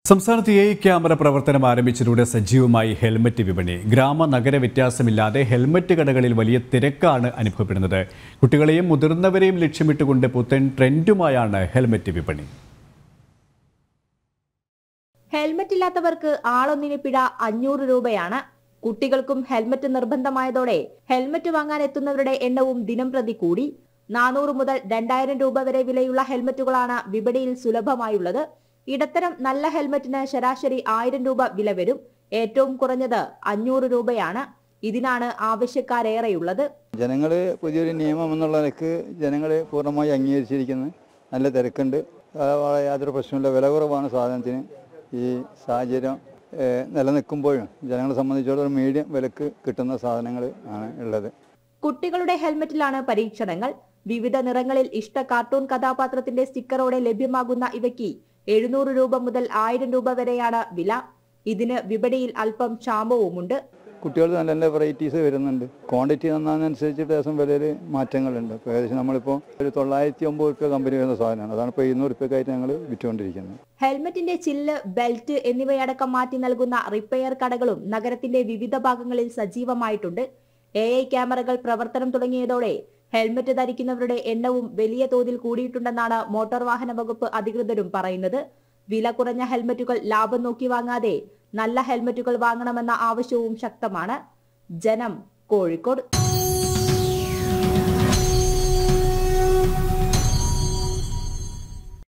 സംസ്ഥാനത്ത് A camera പ്രവർത്തനം ആരംഭിച്ചതോടെ സജീവമായി ഹെൽമറ്റ് വിപണി ഗ്രാമ നഗര വ്യത്യാസമില്ലാതെ ഹെൽമറ്റ് കടകളിൽ വലിയ തിരക്കാണ് അനുഭവപ്പെടുന്നത് കുട്ടികളെയും മുതിർന്നവരെയും ലക്ഷ്യമിട്ടുകൊണ്ട് പുത്തൻ ട്രെൻഡുമായാണ് ഹെൽമറ്റ് വിപണി ഹെൽമറ്റ് ഇല്ലാത്തവർക്ക് ആളൊന്നിന് പിഴ അഞ്ഞൂറ് രൂപയാണ് കുട്ടികൾക്കും ഹെൽമറ്റ് നിർബന്ധമായതോടെ ഹെൽമറ്റ് വാങ്ങാൻ എത്തുന്നവരുടെ എണ്ണവും ദിനം പ്രതി കൂടി നാനൂറ് മുതൽ രണ്ടായിരം രൂപ വരെ വിലയുള്ള ഹെൽമറ്റുകളാണ് വിപണിയിൽ സുലഭമായുള്ളത് ഇടത്തരം നല്ല ഹെൽമറ്റിന് ശരാശരി ആയിരം രൂപ വില വരും ഏറ്റവും കുറഞ്ഞത് അഞ്ഞൂറ് രൂപയാണ് ഇതിനാണ് ആവശ്യക്കാരേറെയുള്ളത് ജനങ്ങൾ പുതിയൊരു നിയമം എന്നുള്ള നിലക്ക് ജനങ്ങൾ പൂർണ്ണമായി അംഗീകരിച്ചിരിക്കുന്നു നല്ല തിരക്കുണ്ട് ആ, വളരെ യാതൊരു പ്രശ്നമില്ല വില കുറവാണ് സാധനത്തിന് ഈ സാഹചര്യം ഏഹ്, നിലനിൽക്കുമ്പോഴും ജനങ്ങളെ സംബന്ധിച്ചിടത്തോളം മീഡിയം വിലക്ക് കിട്ടുന്ന സാധനങ്ങൾ ആണ് ഉള്ളത് കുട്ടികളുടെ ഹെൽമറ്റിലാണ് പരീക്ഷണങ്ങൾ വിവിധ നിറങ്ങളിൽ ഇഷ്ട കാർട്ടൂൺ കഥാപാത്രത്തിന്റെ സ്റ്റിക്കറോടെ ലഭ്യമാകുന്ന ഇവയ്ക്ക് എഴുന്നൂറ് രൂപ മുതൽ ആയിരം രൂപ വരെയാണ് വില ഇതിന് വിപണിയിൽ അല്പം ക്ഷാമവുമുണ്ട് കുട്ടികൾ നല്ല നല്ല വെറൈറ്റീസ് വരുന്നുണ്ട് ക്വാണ്ടിറ്റി നന്നാകുന്നതനുസരിച്ചിട്ട് ദിവസം വിലയിൽ മാറ്റങ്ങളുണ്ട് ഇപ്പോൾ ഏകദേശം നമ്മളിപ്പോൾ ഒരു തൊള്ളായിരത്തി ഒമ്പത് റുപ്യ കമ്പനി വരുന്ന സാധനമാണ് അതാണ് ഇപ്പോൾ ഇരുന്നൂറ് റുപ്യക്കായിട്ട് ഞങ്ങൾ വിറ്റുകൊണ്ടിരിക്കുന്നത് ഹെൽമറ്റിന്റെ ചില്ല് ബെൽറ്റ് എന്നിവയടക്കം മാറ്റി നൽകുന്ന റിപ്പയർ കടകളും നഗരത്തിന്റെ വിവിധ ഭാഗങ്ങളിൽ സജീവമായിട്ടുണ്ട് എ ഐ ക്യാമറകൾ പ്രവർത്തനം തുടങ്ങിയതോടെ ഹെൽമറ്റ് ധരിക്കുന്നവരുടെ എണ്ണവും വലിയ തോതിൽ കൂടിയിട്ടുണ്ടെന്നാണ് മോട്ടോർ വാഹന വകുപ്പ് അധികൃതരും പറയുന്നത് വില കുറഞ്ഞ ഹെൽമറ്റുകൾ ലാഭം നോക്കി വാങ്ങാതെ നല്ല ഹെൽമറ്റുകൾ വാങ്ങണമെന്ന ആവശ്യവും ശക്തമാണ് ജനം കോഴിക്കോട്